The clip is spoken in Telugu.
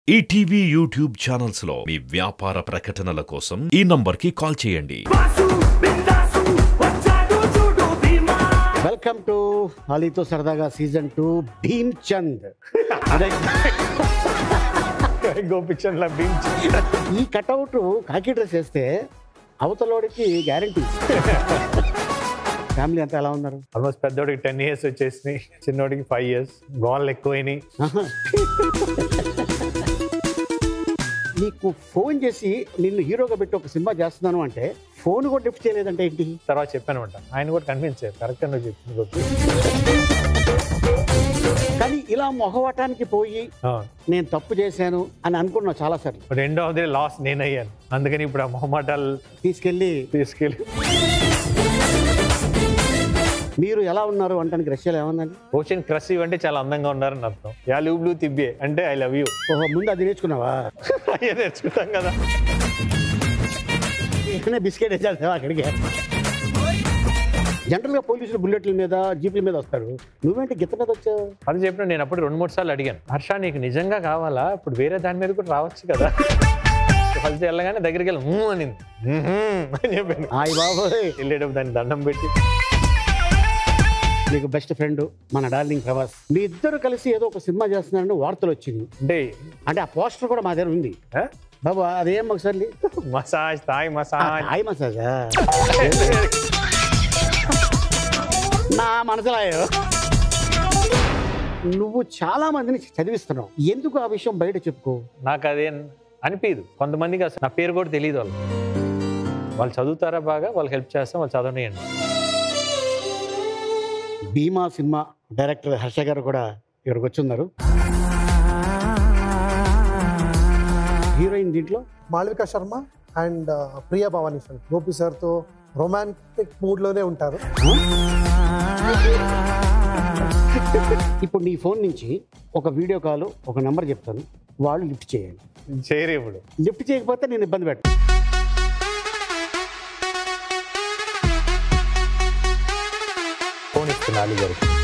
ఈటీవీ యూట్యూబ్ ఛానల్స్ లో మీ వ్యాపార ప్రకటనల కోసం ఈ నంబర్కి కాల్ చేయండి వాసు బిందాసు వచ్చాడు చూడు భీమా వెల్కమ్ టు అలీతో సరదాగా సీజన్ టూ భీమ్ చంద్ అదే గోపిచంద్ల బీచ్ ఈ కటౌట్ కాకి డ్రెస్ వేస్తే అవతలోడికి గ్యారంటీ ఫ్యామిలీ అంతా ఎలా ఉన్నారు ఆల్మోస్ట్ పెద్దోడికి టెన్ ఇయర్స్ వచ్చేసినాయి చిన్నోడికి ఫైవ్ ఇయర్స్ గోళ్ళు ఎక్కువైనాయి ఆహా. నీకు ఫోన్ చేసి నిన్ను హీరోగా పెట్టి ఒక సినిమా చేస్తున్నాను అంటే ఫోన్ కూడా లిఫ్ట్ చేయలేదంటే ఏంటి తర్వాత చెప్పాను అనమాట ఆయన కూడా కన్విన్స్ అయ్యారు కరెక్ట్ నువ్వు చెప్పింది గోపి కానీ ఇలా మొహవటానికి పోయి ఆ, నేను తప్పు చేశాను అని అనుకున్నావు చాలాసార్లు రెండో అదే లాస్ నేనయ్యాను అందుకని ఇప్పుడు ఆ మొహమాటాలు తీసుకెళ్ళి తీసుకెళ్ళి మీరు ఎలా ఉన్నారు అంటానికి రష్యాలో ఏమన్నది ఓషన్ క్రస్ అంటే చాలా అందంగా ఉన్నారని అర్థం యా లూ బ్లూ తిబ్బే అంటే ఐ లవ్ యూ ఓహో ముందు అది నేర్చుకున్నావా అయ్యే తెచ్చుకుంటాం కదా ఇక్కడనే బిస్కెట్ వేసేస్తావా అక్కడికి జనరల్గా పోలీసులు బుల్లెట్ల మీద జీపుల మీద వస్తారు నువ్వేంటి గిత్త మీద వచ్చావు అది చెప్పిన నేను అప్పుడు రెండు మూడు సార్లు అడిగాను హర్ష నీకు నిజంగా కావాలా ఇప్పుడు వేరే దాని మీద కూడా రావచ్చు కదా ఫస్ట్ వెళ్ళగానే దగ్గరికి వెళ్ళి "ఊ" అనింది "ఊహు" అని చెప్పాను హాయ్ బాబోయ్ వెళ్ళేటప్పుడు దాన్ని దండం పెట్టి నీకు బెస్ట్ ఫ్రెండ్ మన డార్లింగ్ ప్రభాస్ మీ ఇద్దరు కలిసి ఏదో ఒక సినిమా చేస్తున్నారని వార్తలు వచ్చింది అంటే అంటే ఆ పోస్టర్ కూడా మా దగ్గర ఉంది ఆ? బాబా అదేం ఒకసారి మసాజ్ థాయ్ మసాజ్ హాయ్ మసాజా నా మనసులాయో నువ్వు చాలా మందిని చదివిస్తున్నావు ఎందుకు ఆ విషయం బయట చెప్పుకో నాకు అదేం అనిపించదు కొంతమందికి అసలు నా పేరు కూడా తెలియదు వాళ్ళు వాళ్ళు చదువుతారా బాగా వాళ్ళు హెల్ప్ చేస్తాం వాళ్ళు చదవనియండి భీమా సినిమా డైరెక్టర్ హర్ష గారు కూడా ఇక్కడికి వచ్చున్నారు హీరోయిన్ దీంట్లో మాళవిక శర్మ అండ్ ప్రియా భవానీ సార్ గోపి సార్తో రొమాంటిక్ మూడ్లోనే ఉంటారు ఇప్పుడు నీ ఫోన్ నుంచి ఒక వీడియో కాల్ ఒక నెంబర్ చెప్తాను వాళ్ళు లిఫ్ట్ చేయాలి చేయరు ఇప్పుడు లిఫ్ట్ చేయకపోతే నేను ఇబ్బంది పెట్ట ఫోన్ ఇస్తున్నా అలీ గారికి